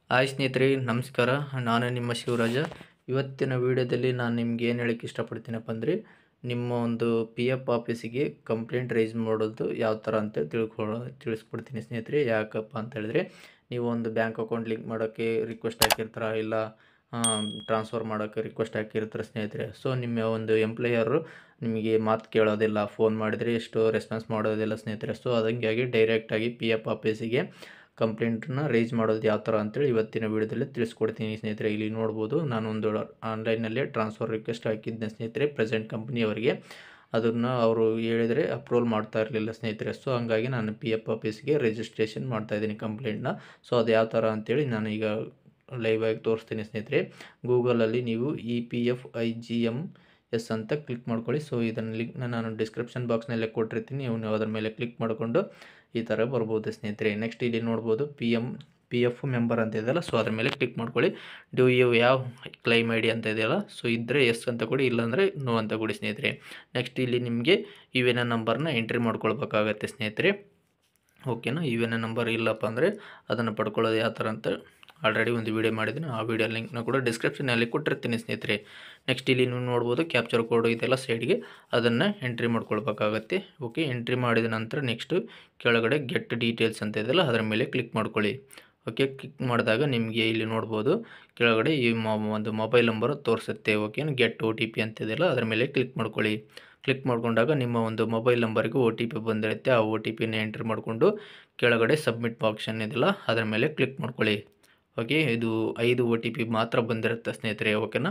hi ಸ್ನೇಹಿತರೆ ನಮಸ್ಕಾರ ನಾನು ನಿಮ್ಮ ಶಿವರಾಜ ಇವತ್ತಿನ ವಿಡಿಯೋದಲ್ಲಿ ನಾನು ನಿಮ್ಗೆ ಏನು ಹೇಳಕ್ಕೆ ಇಷ್ಟಪಡ್ತೀನಪ್ಪ ಅಂದರೆ ನಿಮ್ಮ ಒಂದು ಪಿ ಎಫ್ ಆಫೀಸಿಗೆ ಕಂಪ್ಲೇಂಟ್ ರೈಸ್ ಮಾಡೋದು ಯಾವ ಥರ ಅಂತ ತಿಳ್ಕೊಳ್ಳೋ ತಿಳಿಸ್ಕೊಡ್ತೀನಿ ಸ್ನೇಹಿತರೆ ಯಾಕಪ್ಪ ಅಂತ ಹೇಳಿದ್ರೆ ನೀವು ಒಂದು ಬ್ಯಾಂಕ್ ಅಕೌಂಟ್ ಲಿಂಕ್ ಮಾಡೋಕ್ಕೆ ರಿಕ್ವೆಸ್ಟ್ ಹಾಕಿರ್ತಾರ ಇಲ್ಲ ಟ್ರಾನ್ಸ್ಫರ್ ಮಾಡೋಕ್ಕೆ ರಿಕ್ವೆಸ್ಟ್ ಹಾಕಿರ್ತಾರೆ ಸ್ನೇಹಿತರೆ ಸೊ ನಿಮ್ಮ ಒಂದು ಎಂಪ್ಲಾಯರು ನಿಮಗೆ ಮಾತು ಕೇಳೋದಿಲ್ಲ ಫೋನ್ ಮಾಡಿದರೆ ಎಷ್ಟು ರೆಸ್ಪಾನ್ಸ್ ಮಾಡೋದಿಲ್ಲ ಸ್ನೇಹಿತರೆ ಸೊ ಅದಂಗಾಗಿ ಡೈರೆಕ್ಟಾಗಿ ಪಿ ಎಫ್ ಆಫೀಸಿಗೆ ಕಂಪ್ಲೇಂಟನ್ನ ರೈಸ್ ಮಾಡೋದು ಯಾವ ಥರ ಅಂತೇಳಿ ಇವತ್ತಿನ ವಿಡಿಯೋದಲ್ಲಿ ತಿಳಿಸ್ಕೊಡ್ತೀನಿ ಸ್ನೇಹಿತರೆ ಇಲ್ಲಿ ನೋಡ್ಬೋದು ನಾನೊಂದು ಆನ್ಲೈನಲ್ಲೇ ಟ್ರಾನ್ಸ್ಫರ್ ರಿಕ್ವೆಸ್ಟ್ ಹಾಕಿದ್ದೆ ಸ್ನೇಹಿತರೆ ಪ್ರೆಸೆಂಟ್ ಕಂಪ್ನಿಯವರಿಗೆ ಅದನ್ನು ಅವರು ಹೇಳಿದರೆ ಅಪ್ರೂವಲ್ ಮಾಡ್ತಾ ಇರಲಿಲ್ಲ ಸ್ನೇಹಿತರೆ ಸೊ ಹಂಗಾಗಿ ನಾನು ಪಿ ಎಫ್ ಆಫೀಸ್ಗೆ ರಿಜಿಸ್ಟ್ರೇಷನ್ ಮಾಡ್ತಾಯಿದ್ದೀನಿ ಕಂಪ್ಲೇಂಟ್ನ ಸೊ ಅದು ಯಾವ ಥರ ಅಂತೇಳಿ ನಾನು ಈಗ ಲೈವ್ ಆಗಿ ತೋರಿಸ್ತೀನಿ ಸ್ನೇಹಿತರೆ ಗೂಗಲಲ್ಲಿ ನೀವು E P F I G M S ಅಂತ ಕ್ಲಿಕ್ ಮಾಡ್ಕೊಳ್ಳಿ ಸೊ ಇದನ್ನು ಲಿಂಕ್ನ ನಾನು ಡಿಸ್ಕ್ರಿಪ್ಷನ್ ಬಾಕ್ಸ್ನಲ್ಲೇ ಕೊಟ್ಟಿರ್ತೀನಿ ನೀವು ಅದರ ಮೇಲೆ ಕ್ಲಿಕ್ ಮಾಡಿಕೊಂಡು ಈ ಥರ ಬರ್ಬೋದು ಸ್ನೇಹಿತರೆ ನೆಕ್ಸ್ಟ್ ಇಲ್ಲಿ ನೋಡ್ಬೋದು P M P F member ಅಂತ ಇದೆಯಲ್ಲ ಸೊ ಅದ್ರ ಮೇಲೆ ಕ್ಲಿಕ್ ಮಾಡ್ಕೊಳ್ಳಿ ಡ್ಯೂ ಯು ಯಾವ ಕ್ಲೈಮ್ ಐ ಡಿ ಅಂತ ಇದೆಯಲ್ಲ ಸೊ ಇದ್ದರೆ ಎಸ್ ಅಂತ ಕೊಡಿ ಇಲ್ಲಾಂದರೆ ನೋ ಅಂತ ಕೊಡಿ ಸ್ನೇಹಿತರೆ ನೆಕ್ಸ್ಟ್ ಇಲ್ಲಿ ನಿಮಗೆ ಯು ಎನ್ ಎ ನಂಬರ್ನ ಎಂಟ್ರಿ ಮಾಡ್ಕೊಳ್ಬೇಕಾಗತ್ತೆ ಸ್ನೇಹಿತರೆ ಓಕೆನಾ ಯು ಎನ್ ಎ ನಂಬರ್ ಇಲ್ಲಪ್ಪ ಅಂದರೆ ಅದನ್ನು ಪಡ್ಕೊಳ್ಳೋದು ಯಾವ ಥರ ಅಂತ ಆಲ್ರೆಡಿ ಒಂದು ವೀಡಿಯೋ ಮಾಡಿದ್ದೀನಿ ಆ ವಿಡಿಯೋ ಲಿಂಕ್ನ ಕೂಡ ಡಿಸ್ಕ್ರಿಪ್ಷನಲ್ಲಿ ಕೊಟ್ಟಿರ್ತೀನಿ ಸ್ನೇಹಿತರೆ ನೆಕ್ಸ್ಟ್ ಇಲ್ಲಿ ನೀವು ನೋಡ್ಬೋದು ಕ್ಯಾಪ್ಚರ್ ಕೋಡ್ ಇದೆಲ್ಲ ಸೈಡ್ಗೆ ಅದನ್ನು ಎಂಟ್ರಿ ಮಾಡ್ಕೊಳ್ಬೇಕಾಗತ್ತೆ ಓಕೆ ಎಂಟ್ರಿ ಮಾಡಿದ ನಂತರ ನೆಕ್ಸ್ಟು ಕೆಳಗಡೆ ಗೆಟ್ ಡೀಟೇಲ್ಸ್ ಅಂತ ಇದೆಯಲ್ಲ ಅದರ ಮೇಲೆ ಕ್ಲಿಕ್ ಮಾಡ್ಕೊಳ್ಳಿ ಓಕೆ ಕ್ಲಿಕ್ ಮಾಡಿದಾಗ ನಿಮಗೆ ಇಲ್ಲಿ ನೋಡ್ಬೋದು ಕೆಳಗಡೆ ಈ ಒಂದು ಮೊಬೈಲ್ ನಂಬರ್ ತೋರಿಸುತ್ತೆ okay get O T P ಅಂತಿದೆಯಲ್ಲ ಅದರ ಮೇಲೆ ಕ್ಲಿಕ್ ಮಾಡ್ಕೊಳ್ಳಿ ಕ್ಲಿಕ್ ಮಾಡ್ಕೊಂಡಾಗ ನಿಮ್ಮ ಒಂದು ಮೊಬೈಲ್ ನಂಬರ್ಗೆ ಒ ಟಿ ಪಿ ಬಂದಿರುತ್ತೆ ಆ ಒ ಟಿ ಪಿನ ಎಂಟ್ರಿ ಮಾಡಿಕೊಂಡು ಕೆಳಗಡೆ ಸಬ್ಮಿಟ್ ಆಪ್ಷನ್ ಇದೆಯಲ್ಲ ಅದರ ಮೇಲೆ ಕ್ಲಿಕ್ ಮಾಡ್ಕೊಳ್ಳಿ ಓಕೆ ಇದು ಐದು ಒ ಟಿ ಪಿ ಮಾತ್ರ ಬಂದಿರುತ್ತೆ ಸ್ನೇಹಿತರೆ ಓಕೆನಾ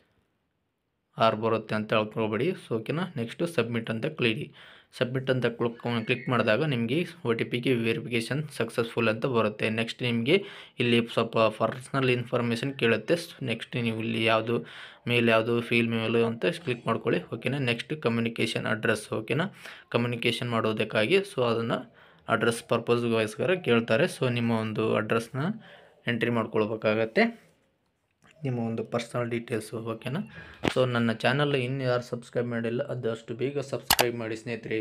ಆರು ಬರುತ್ತೆ ಅಂತ ಹೇಳ್ಕೊಬೇಡಿ ಸೊ ಓಕೆನಾ ನೆಕ್ಸ್ಟು ಸಬ್ಮಿಟ್ ಅಂತ ಕ್ಲಿಡಿ ಸಬ್ಮಿಟ್ ಅಂತ ಕ್ಲಿಕ್ ಕ್ಲಿಕ್ ಮಾಡಿದಾಗ ನಿಮಗೆ ಒ ಟಿ ಪಿಗೆ ವೆರಿಫಿಕೇಷನ್ ಸಕ್ಸಸ್ಫುಲ್ ಅಂತ ಬರುತ್ತೆ ನೆಕ್ಸ್ಟ್ ನಿಮಗೆ ಇಲ್ಲಿ ಸ್ವಲ್ಪ ಪರ್ಸ್ನಲ್ ಇನ್ಫಾರ್ಮೇಷನ್ ಕೇಳುತ್ತೆ ನೆಕ್ಸ್ಟ್ ನೀವು ಇಲ್ಲಿ ಯಾವುದು ಮೇಲ್ ಯಾವುದು ಫೀಲ್ ಮೇಲು ಅಂತ ಕ್ಲಿಕ್ ಮಾಡ್ಕೊಳ್ಳಿ ಓಕೆನಾ ನೆಕ್ಸ್ಟ್ ಕಮ್ಯುನಿಕೇಷನ್ ಅಡ್ರೆಸ್ ಓಕೆನಾ ಕಮ್ಯುನಿಕೇಷನ್ ಮಾಡೋದಕ್ಕಾಗಿ ಸೊ ಅದನ್ನು ಅಡ್ರೆಸ್ ಪರ್ಪಸ್ಗೋಸ್ಕರ ಕೇಳ್ತಾರೆ ಸೊ ನಿಮ್ಮ ಒಂದು ಅಡ್ರೆಸ್ನ ಎಂಟ್ರಿ ಮಾಡ್ಕೊಳ್ಬೇಕಾಗತ್ತೆ ನಿಮ್ಮ ಒಂದು ಪರ್ಸ್ನಲ್ ಡೀಟೇಲ್ಸು ಓಕೆನಾ ಸೊ ನನ್ನ ಚಾನಲ್ ಇನ್ನು ಯಾರು ಸಬ್ಸ್ಕ್ರೈಬ್ ಮಾಡಿಲ್ಲ ಅದಷ್ಟು ಬೇಗ ಸಬ್ಸ್ಕ್ರೈಬ್ ಮಾಡಿ ಸ್ನೇಹಿತರೆ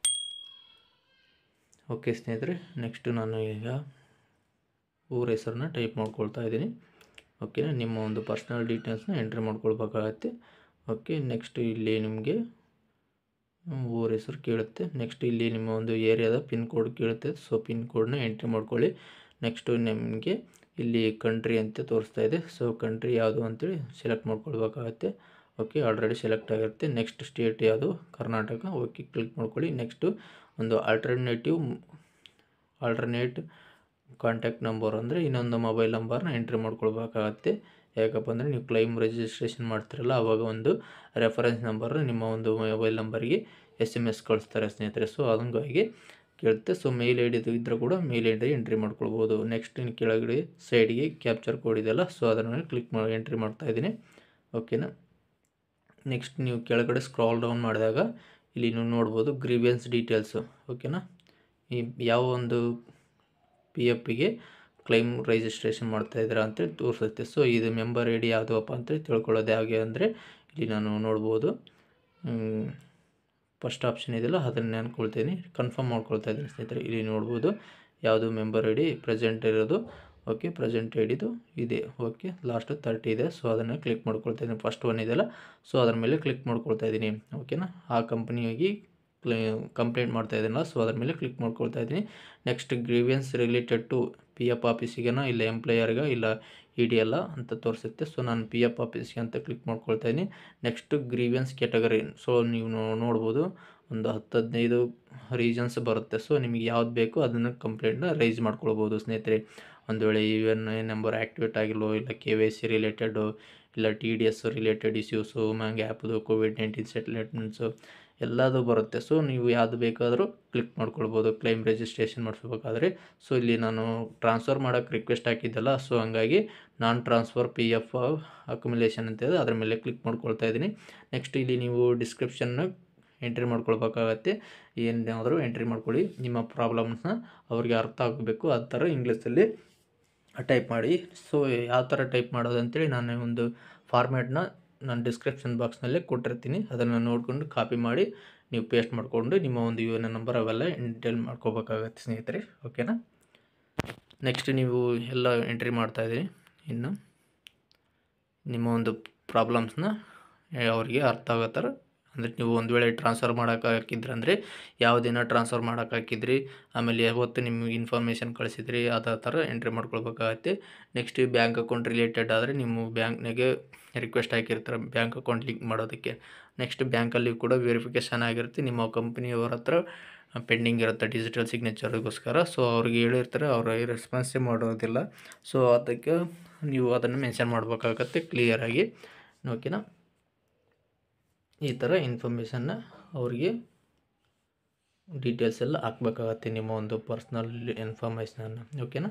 ಓಕೆ ಸ್ನೇಹಿತರೆ ನೆಕ್ಸ್ಟು ನಾನು ಈಗ ಊರ ಹೆಸರನ್ನ ಟೈಪ್ ಮಾಡ್ಕೊಳ್ತಾ ಇದ್ದೀನಿ ಓಕೆನಾ ನಿಮ್ಮ ಒಂದು ಪರ್ಸ್ನಲ್ ಡೀಟೇಲ್ಸ್ನ ಎಂಟ್ರಿ ಮಾಡ್ಕೊಳ್ಬೇಕಾಗತ್ತೆ ಓಕೆ ನೆಕ್ಸ್ಟ್ ಇಲ್ಲಿ ನಿಮಗೆ ಊರ ಹೆಸರು ಕೇಳುತ್ತೆ ನೆಕ್ಸ್ಟ್ ಇಲ್ಲಿ ನಿಮ್ಮ ಒಂದು ಏರಿಯಾದ ಪಿನ್ ಕೋಡ್ ಕೇಳುತ್ತೆ ಸೊ ಪಿನ್ ಕೋಡ್ನ ಎಂಟ್ರಿ ಮಾಡ್ಕೊಳ್ಳಿ ನೆಕ್ಸ್ಟು ನಿಮಗೆ ಇಲ್ಲಿ ಕಂಟ್ರಿ ಅಂತ ತೋರಿಸ್ತಾ ಇದೆ ಸೊ ಕಂಟ್ರಿ ಯಾವುದು ಅಂತೇಳಿ ಸೆಲೆಕ್ಟ್ ಮಾಡ್ಕೊಳ್ಬೇಕಾಗತ್ತೆ ಓಕೆ ಆಲ್ರೆಡಿ ಸೆಲೆಕ್ಟ್ ಆಗಿರುತ್ತೆ ನೆಕ್ಸ್ಟ್ ಸ್ಟೇಟ್ ಯಾವುದು ಕರ್ನಾಟಕ ಓಕೆ ಕ್ಲಿಕ್ ಮಾಡ್ಕೊಳ್ಳಿ ನೆಕ್ಸ್ಟು ಒಂದು ಆಲ್ಟರ್ನೇಟಿವ್ ಆಲ್ಟರ್ನೇಟ್ ಕಾಂಟ್ಯಾಕ್ಟ್ ನಂಬರ್ ಅಂದರೆ ಇನ್ನೊಂದು ಮೊಬೈಲ್ ನಂಬರ್ನ ಎಂಟ್ರಿ ಮಾಡ್ಕೊಳ್ಬೇಕಾಗತ್ತೆ ಯಾಕಪ್ಪ ಅಂದರೆ ನೀವು ಕ್ಲೈಮ್ ರಿಜಿಸ್ಟ್ರೇಷನ್ ಮಾಡ್ತಿರಲ್ಲ ಆವಾಗ ಒಂದು ರೆಫರೆನ್ಸ್ ನಂಬರ್ ನಿಮ್ಮ ಒಂದು ಮೊಬೈಲ್ ನಂಬರ್ಗೆ ಎಸ್ ಎಮ್ ಎಸ್ ಕಳಿಸ್ತಾರೆ ಸ್ನೇಹಿತರೆ ಸೊ ಹಂಗಾಗಿ ಕೇಳುತ್ತೆ ಸೊ ಮೇಲ್ ಐ ಡಿ ಇದ್ದರೆ ಕೂಡ ಮೇಲ್ ಐ ಡಿ ಎಂಟ್ರಿ ಮಾಡ್ಕೊಳ್ಬೋದು ನೆಕ್ಸ್ಟ್ ಇನ್ನು ಕೆಳಗಡೆ ಸೈಡ್ಗೆ ಕ್ಯಾಪ್ಚರ್ ಕೋಡ್ ಇದೆಯಲ್ಲ ಸೊ ಅದನ್ನು ಕ್ಲಿಕ್ ಮಾಡಿ ಎಂಟ್ರಿ ಮಾಡ್ತಾಯಿದ್ದೀನಿ ಓಕೆನಾ ನೆಕ್ಸ್ಟ್ ನೀವು ಕೆಳಗಡೆ ಸ್ಕ್ರಾಲ್ ಡೌನ್ ಮಾಡಿದಾಗ ಇಲ್ಲಿ ನೀವು ನೋಡ್ಬೋದು ಗ್ರೀವಿಯನ್ಸ್ ಡೀಟೇಲ್ಸು ಓಕೆನಾ ಈ ಯಾವ ಒಂದು ಪಿ ಎಫ್ ಪಿಗೆ ಕ್ಲೈಮ್ ರಿಜಿಸ್ಟ್ರೇಷನ್ ಮಾಡ್ತಾಯಿದ್ದೀರಾ ಅಂತೇಳಿ ತೋರಿಸುತ್ತೆ ಸೊ ಇದು ಮೆಂಬರ್ ಐ ಡಿ ಯಾವುದಪ್ಪ ಅಂತೇಳಿ ತಿಳ್ಕೊಳ್ಳೋದು ಹೇಗೆ ಅಂದರೆ ಇಲ್ಲಿ ನಾನು ನೋಡ್ಬೋದು ಫಸ್ಟ್ ಆಪ್ಷನ್ ಇದೆಯಲ್ಲ ಅದನ್ನು ಅನ್ಕೊಳ್ತೀನಿ ಕನ್ಫರ್ಮ್ ಮಾಡ್ಕೊಳ್ತಾ ಇದ್ದೀನಿ ಸ್ನೇಹಿತರೆ ಇಲ್ಲಿ ನೋಡ್ಬೋದು ಯಾವುದು ಮೆಂಬರ್ ಐ ಡಿ ಪ್ರೆಸೆಂಟ್ ಇರೋದು ಓಕೆ ಪ್ರೆಸೆಂಟ್ ಐ ಡಿದು ಇದೆ ಓಕೆ ಲಾಸ್ಟ್ ತರ್ಟಿ ಇದೆ ಸೊ ಅದನ್ನು ಕ್ಲಿಕ್ ಮಾಡ್ಕೊಳ್ತಾ ಇದ್ದೀನಿ ಫಸ್ಟ್ ಒನ್ ಇದೆಯಲ್ಲ ಸೊ ಅದ್ರ ಮೇಲೆ ಕ್ಲಿಕ್ ಮಾಡ್ಕೊಳ್ತಾ ಇದ್ದೀನಿ ಓಕೆನಾ ಆ ಕಂಪ್ನಿಯಾಗಿ ಕ್ಲೇ ಕಂಪ್ಲೇಂಟ್ ಮಾಡ್ತಾ ಇದ್ದೀನಲ್ಲ ಸೊ ಅದ್ರ ಮೇಲೆ ಕ್ಲಿಕ್ ಮಾಡ್ಕೊಳ್ತಾ ಇದ್ದೀನಿ next grievance related to P F ಆಫೀಸಿಗೆನ ಇಲ್ಲ ಎಂಪ್ಲಾಯರ್ಗೆ ಇಲ್ಲ ಇ ಡಿ ಎಲ್ಲ ಅಂತ ತೋರಿಸುತ್ತೆ ಸೊ ನಾನು ಪಿ ಎಫ್ ಆಫೀಸ್ಗೆ ಅಂತ ಕ್ಲಿಕ್ ಮಾಡ್ಕೊಳ್ತಾ ಇದ್ದೀನಿ ನೆಕ್ಸ್ಟ್ ಗ್ರೀವಿಯನ್ಸ್ ಕ್ಯಾಟಗರಿ ಸೊ ನೀವು ನೋಡ್ಬೋದು ಒಂದು ಹತ್ತು ಹದಿನೈದು ರೀಸನ್ಸ್ ಬರುತ್ತೆ ಸೊ ನಿಮಗೆ ಯಾವ್ದು ಬೇಕೋ ಅದನ್ನು ಕಂಪ್ಲೇಂಟ್ನ ರೈಸ್ ಮಾಡ್ಕೊಳ್ಬೋದು ಸ್ನೇಹಿತರೆ ಒಂದು ವೇಳೆ U N A number activate ಆಗಿಲ್ಲೋ ಇಲ್ಲ ಕೆ ವೈ ಸಿ ರಿಲೇಟೆಡು ಇಲ್ಲ T D S related issues ಮ್ಯಾಂಗ್ ಆ್ಯಪ್ದು ಕೋವಿಡ್ ನೈನ್ಟೀನ್ ಸೆಟ್ಲ್ಮೆಂಟ್ಸು ಎಲ್ಲದೂ ಬರುತ್ತೆ ಸೊ ನೀವು ಯಾವುದು ಬೇಕಾದರೂ ಕ್ಲಿಕ್ ಮಾಡ್ಕೊಳ್ಬೋದು ಕ್ಲೈಮ್ ರಿಜಿಸ್ಟ್ರೇಷನ್ ಮಾಡಿಸ್ಬೇಕಾದ್ರೆ ಸೊ ಇಲ್ಲಿ ನಾನು ಟ್ರಾನ್ಸ್ಫರ್ ಮಾಡೋಕ್ಕೆ ರಿಕ್ವೆಸ್ಟ್ ಹಾಕಿದ್ದಲ್ಲ ಸೊ ಹಂಗಾಗಿ non transfer P F accumulation ಅಂತ ಇದೆ ಅದರ ಮೇಲೆ ಕ್ಲಿಕ್ ಮಾಡ್ಕೊಳ್ತಾ ಇದ್ದೀನಿ ನೆಕ್ಸ್ಟ್ ಇಲ್ಲಿ ನೀವು ಡಿಸ್ಕ್ರಿಪ್ಷನ್ನ ಎಂಟ್ರಿ ಮಾಡ್ಕೊಳ್ಬೇಕಾಗತ್ತೆ ಏನಾದರೂ ಎಂಟ್ರಿ ಮಾಡ್ಕೊಳ್ಳಿ ನಿಮ್ಮ ಪ್ರಾಬ್ಲಮ್ಸ್ನ ಅವ್ರಿಗೆ ಅರ್ಥ ಆಗಬೇಕು ಆ ಥರ ಇಂಗ್ಲೀಷಲ್ಲಿ ಟೈಪ್ ಮಾಡಿ ಸೊ ಯಾವ ಥರ ಟೈಪ್ ಮಾಡೋದು ಅಂತೇಳಿ ನಾನು ಒಂದು ಫಾರ್ಮ್ಯಾಟ್ನ ನಾನು ಡಿಸ್ಕ್ರಿಪ್ಷನ್ ಬಾಕ್ಸ್ನಲ್ಲೇ ಕೊಟ್ಟಿರ್ತೀನಿ ಅದನ್ನು ನೋಡಿಕೊಂಡು ಕಾಪಿ ಮಾಡಿ ನೀವು ಪೇಸ್ಟ್ ಮಾಡಿಕೊಂಡು ನಿಮ್ಮ ಒಂದು ಯು ಎನ್ ನಂಬರ್ ಅವೆಲ್ಲ ಎಂಟೇಲ್ ಮಾಡ್ಕೋಬೇಕಾಗತ್ತೆ ಸ್ನೇಹಿತರೆ ಓಕೆನಾ ನೆಕ್ಸ್ಟ್ ನೀವು ಎಲ್ಲ ಎಂಟ್ರಿ ಮಾಡ್ತಾಯಿದ್ದೀರಿ ಇನ್ನು ನಿಮ್ಮ ಒಂದು ಪ್ರಾಬ್ಲಮ್ಸ್ನ ಅವರಿಗೆ ಅರ್ಥ ಆಗೋ ಥರ ಅಂದರೆ ನೀವು ಒಂದು ವೇಳೆ ಟ್ರಾನ್ಸ್ಫರ್ ಮಾಡೋಕೆ ಹಾಕಿದ್ರಿ ಅಂದರೆ ಯಾವ ದಿನ ಟ್ರಾನ್ಸ್ಫರ್ ಮಾಡೋಕೆ ಹಾಕಿದ್ರಿ ಆಮೇಲೆ ಯಾವತ್ತು ನಿಮಗೆ ಇನ್ಫಾರ್ಮೇಷನ್ ಕಳಿಸಿದ್ರಿ ಅದೇ ಥರ ಎಂಟ್ರಿ ಮಾಡ್ಕೊಳ್ಬೇಕಾಗತ್ತೆ ನೆಕ್ಸ್ಟ್ ಬ್ಯಾಂಕ್ ಅಕೌಂಟ್ ರಿಲೇಟೆಡ್ ಆದರೆ ನಿಮ್ಮ ಬ್ಯಾಂಕ್ನಾಗೆ ರಿಕ್ವೆಸ್ಟ್ ಹಾಕಿರ್ತಾರೆ ಬ್ಯಾಂಕ್ ಅಕೌಂಟ್ ಲಿಂಕ್ ಮಾಡೋದಕ್ಕೆ ನೆಕ್ಸ್ಟ್ ಬ್ಯಾಂಕಲ್ಲಿ ಕೂಡ ವೆರಿಫಿಕೇಷನ್ ಆಗಿರುತ್ತೆ ನಿಮ್ಮ ಕಂಪ್ನಿಯವರ ಹತ್ರ ಪೆಂಡಿಂಗ್ ಇರುತ್ತೆ ಡಿಜಿಟಲ್ ಸಿಗ್ನೇಚರ್ಗೋಸ್ಕರ ಸೊ ಅವ್ರಿಗೆ ಹೇಳಿರ್ತಾರೆ ಅವರು ರೆಸ್ಪಾನ್ಸೇ ಮಾಡೋದಿಲ್ಲ ಸೊ ಅದಕ್ಕೆ ನೀವು ಅದನ್ನು ಮೆನ್ಷನ್ ಮಾಡಬೇಕಾಗತ್ತೆ ಕ್ಲಿಯರಾಗಿ ಓಕೆನಾ ಈ ಥರ ಇನ್ಫಾರ್ಮೇಷನ್ನ ಅವ್ರಿಗೆ ಡೀಟೇಲ್ಸ್ ಎಲ್ಲ ಹಾಕ್ಬೇಕಾಗತ್ತೆ ನಿಮ್ಮ ಒಂದು ಪರ್ಸ್ನಲ್ ಇನ್ಫಾರ್ಮೇಷನನ್ನು ಓಕೆನಾ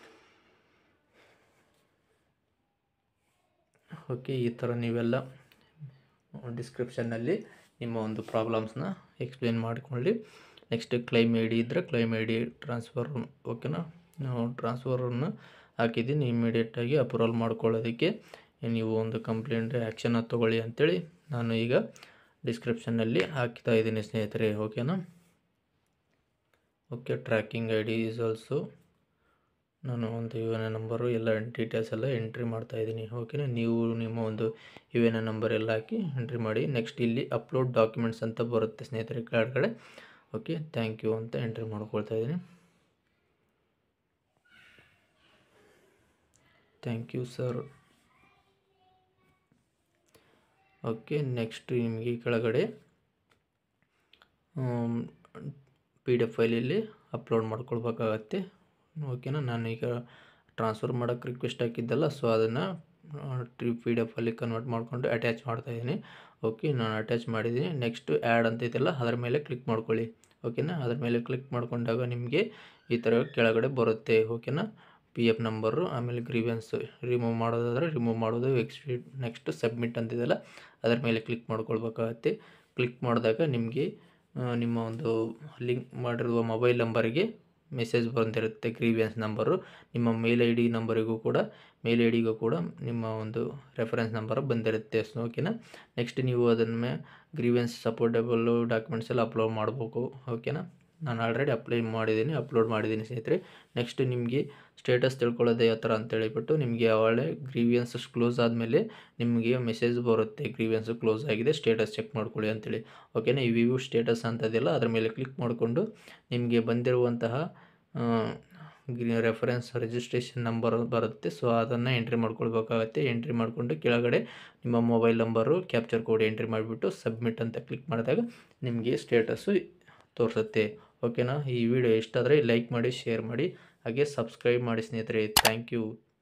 ಓಕೆ ಈ ಥರ ನೀವೆಲ್ಲ ಡಿಸ್ಕ್ರಿಪ್ಷನ್ನಲ್ಲಿ ನಿಮ್ಮ ಒಂದು ಪ್ರಾಬ್ಲಮ್ಸ್ನ ಎಕ್ಸ್ಪ್ಲೇನ್ ಮಾಡಿಕೊಳ್ಳಿ ನೆಕ್ಸ್ಟ್ ಕ್ಲೈಮ್ ಐ ಡಿ ಇದ್ದರೆ ಕ್ಲೈಮ್ ಐ ಡಿ ಟ್ರಾನ್ಸ್ಫರ್ ಓಕೆನಾ ನಾವು ಟ್ರಾನ್ಸ್ಫರನ್ನು ಹಾಕಿದ್ದೀನಿ ಇಮಿಡಿಯೇಟಾಗಿ ಅಪ್ರೂವಲ್ ಮಾಡ್ಕೊಳ್ಳೋದಕ್ಕೆ ನೀವು ಒಂದು ಕಂಪ್ಲೇಂಟ್ ಆ್ಯಕ್ಷನ್ನ ತೊಗೊಳ್ಳಿ ಅಂಥೇಳಿ ನಾನು ಈಗ ಡಿಸ್ಕ್ರಿಪ್ಷನ್ನಲ್ಲಿ ಹಾಕ್ತಾ ಇದ್ದೀನಿ ಸ್ನೇಹಿತರೆ ಓಕೆನಾ okay tracking I D is also ನಾನು ಒಂದು ಯು ಎನ್ ಎ ನಂಬರು ಎಲ್ಲ ಡೀಟೇಲ್ಸ್ ಎಲ್ಲ ಎಂಟ್ರಿ ಮಾಡ್ತಾ ಇದ್ದೀನಿ ಓಕೆನಾ ನೀವು ನಿಮ್ಮ ಒಂದು ಯು ಎನ್ ಎ ನಂಬರ್ ಎಲ್ಲ ಹಾಕಿ ಎಂಟ್ರಿ ಮಾಡಿ ನೆಕ್ಸ್ಟ್ ಇಲ್ಲಿ ಅಪ್ಲೋಡ್ ಡಾಕ್ಯುಮೆಂಟ್ಸ್ ಅಂತ ಬರುತ್ತೆ ಸ್ನೇಹಿತರೆ ಕೆಳಗಡೆ ಓಕೆ ಥ್ಯಾಂಕ್ ಯು ಅಂತ ಎಂಟ್ರಿ ಮಾಡ್ಕೊಳ್ತಾ ಇದ್ದೀನಿ thank you sir okay next ನಿಮಗೆ ಕೆಳಗಡೆ ಪಿ ಡಿ ಎಫ್ ಫೈಲಲ್ಲಿ ಅಪ್ಲೋಡ್ ಮಾಡ್ಕೊಳ್ಬೇಕಾಗತ್ತೆ ಓಕೆನಾ ನಾನು ಈಗ ಟ್ರಾನ್ಸ್ಫರ್ ಮಾಡೋಕ್ಕೆ ರಿಕ್ವೆಸ್ಟ್ ಹಾಕಿದ್ದಲ್ಲ ಸೊ ಅದನ್ನು ಟಿ ಪಿ ಡಿ ಎಫಲ್ಲಿ ಕನ್ವರ್ಟ್ ಮಾಡಿಕೊಂಡು ಅಟ್ಯಾಚ್ ಮಾಡ್ತಾಯಿದ್ದೀನಿ ಓಕೆ ನಾನು ಅಟ್ಯಾಚ್ ಮಾಡಿದ್ದೀನಿ ನೆಕ್ಸ್ಟ್ ಆ್ಯಡ್ ಅಂತ ಇದೆಯಲ್ಲ ಅದರ ಮೇಲೆ ಕ್ಲಿಕ್ ಮಾಡ್ಕೊಳ್ಳಿ ಓಕೆನಾ ಅದ್ರ ಮೇಲೆ ಕ್ಲಿಕ್ ಮಾಡ್ಕೊಂಡಾಗ ನಿಮಗೆ ಈ ಥರ ಕೆಳಗಡೆ ಬರುತ್ತೆ ಓಕೆನಾ ಪಿ ಎಫ್ ನಂಬರು ಆಮೇಲೆ ಗ್ರೀವೆನ್ಸ್ ರಿಮೂವ್ ಮಾಡೋದಾದರೆ ರಿಮೂವ್ ಮಾಡೋದು ಎಕ್ಸ್ಪೀಟ್ ನೆಕ್ಸ್ಟ್ ಸಬ್ಮಿಟ್ ಅಂತಿದೆಯಲ್ಲ ಅದರ ಮೇಲೆ ಕ್ಲಿಕ್ ಮಾಡ್ಕೊಳ್ಬೇಕಾಗತ್ತೆ ಕ್ಲಿಕ್ ಮಾಡಿದಾಗ ನಿಮಗೆ ನಿಮ್ಮ ಒಂದು ಲಿಂಕ್ ಮಾಡಿರುವ ಮೊಬೈಲ್ ನಂಬರಿಗೆ ಮೆಸೇಜ್ ಬಂದಿರುತ್ತೆ ಗ್ರೀವಿಯನ್ಸ್ ನಂಬರು ನಿಮ್ಮ ಮೇಲ್ ಐ ಡಿ ನಂಬರಿಗೂ ಕೂಡ ಮೇಲ್ ಐ ಡಿಗೂ ಕೂಡ ನಿಮ್ಮ ಒಂದು ರೆಫರೆನ್ಸ್ ನಂಬರ್ ಬಂದಿರುತ್ತೆ ಓಕೆನಾ ನೆಕ್ಸ್ಟ್ ನೀವು ಅದನ್ನು ಗ್ರೀವಿಯನ್ಸ್ ಸಪೋರ್ಟೇಬಲ್ಲು ಡಾಕ್ಯುಮೆಂಟ್ಸ್ ಎಲ್ಲ ಅಪ್ಲೋಡ್ ಮಾಡಬೇಕು ಓಕೆನಾ ನಾನು ಆಲ್ರೆಡಿ ಅಪ್ಲೈ ಮಾಡಿದ್ದೀನಿ ಅಪ್ಲೋಡ್ ಮಾಡಿದ್ದೀನಿ ಸ್ನೇಹಿತರೆ ನೆಕ್ಸ್ಟ್ ನಿಮಗೆ ಸ್ಟೇಟಸ್ ತಿಳ್ಕೊಳ್ಳೋದು ಯಾವ ಥರ ಅಂತೇಳಿಬಿಟ್ಟು ನಿಮಗೆ ಒಳ್ಳೆ ಗ್ರೀವಿಯನ್ಸ್ ಕ್ಲೋಸ್ ಆದಮೇಲೆ ನಿಮಗೆ ಮೆಸೇಜ್ ಬರುತ್ತೆ ಗ್ರೀವಿಯನ್ಸ್ ಕ್ಲೋಸ್ ಆಗಿದೆ ಸ್ಟೇಟಸ್ ಚೆಕ್ ಮಾಡ್ಕೊಳ್ಳಿ ಅಂತೇಳಿ ಓಕೆನಾ ಈ ವ್ಯೂ ಸ್ಟೇಟಸ್ ಅಂತದಿಲ್ಲ ಅದ್ರ ಮೇಲೆ ಕ್ಲಿಕ್ ಮಾಡಿಕೊಂಡು ನಿಮಗೆ ಬಂದಿರುವಂತಹ ರೆಫರೆನ್ಸ್ ರಿಜಿಸ್ಟ್ರೇಷನ್ ನಂಬರ್ ಬರುತ್ತೆ ಸೊ ಅದನ್ನು ಎಂಟ್ರಿ ಮಾಡ್ಕೊಳ್ಬೇಕಾಗತ್ತೆ ಎಂಟ್ರಿ ಮಾಡಿಕೊಂಡು ಕೆಳಗಡೆ ನಿಮ್ಮ mobile number capture code entry ಮಾಡಿಬಿಟ್ಟು ಸಬ್ಮಿಟ್ ಅಂತ ಕ್ಲಿಕ್ ಮಾಡಿದಾಗ ನಿಮಗೆ ಸ್ಟೇಟಸ್ಸು ತೋರಿಸುತ್ತೆ ಓಕೆನಾ ಈ ವಿಡಿಯೋ ಇಷ್ಟ ಆದರೆ ಲೈಕ್ ಮಾಡಿ ಶೇರ್ ಮಾಡಿ ಹಾಗೆ ಸಬ್ಸ್ಕ್ರೈಬ್ ಮಾಡಿ ಸ್ನೇಹಿತರೆ ಥ್ಯಾಂಕ್ ಯು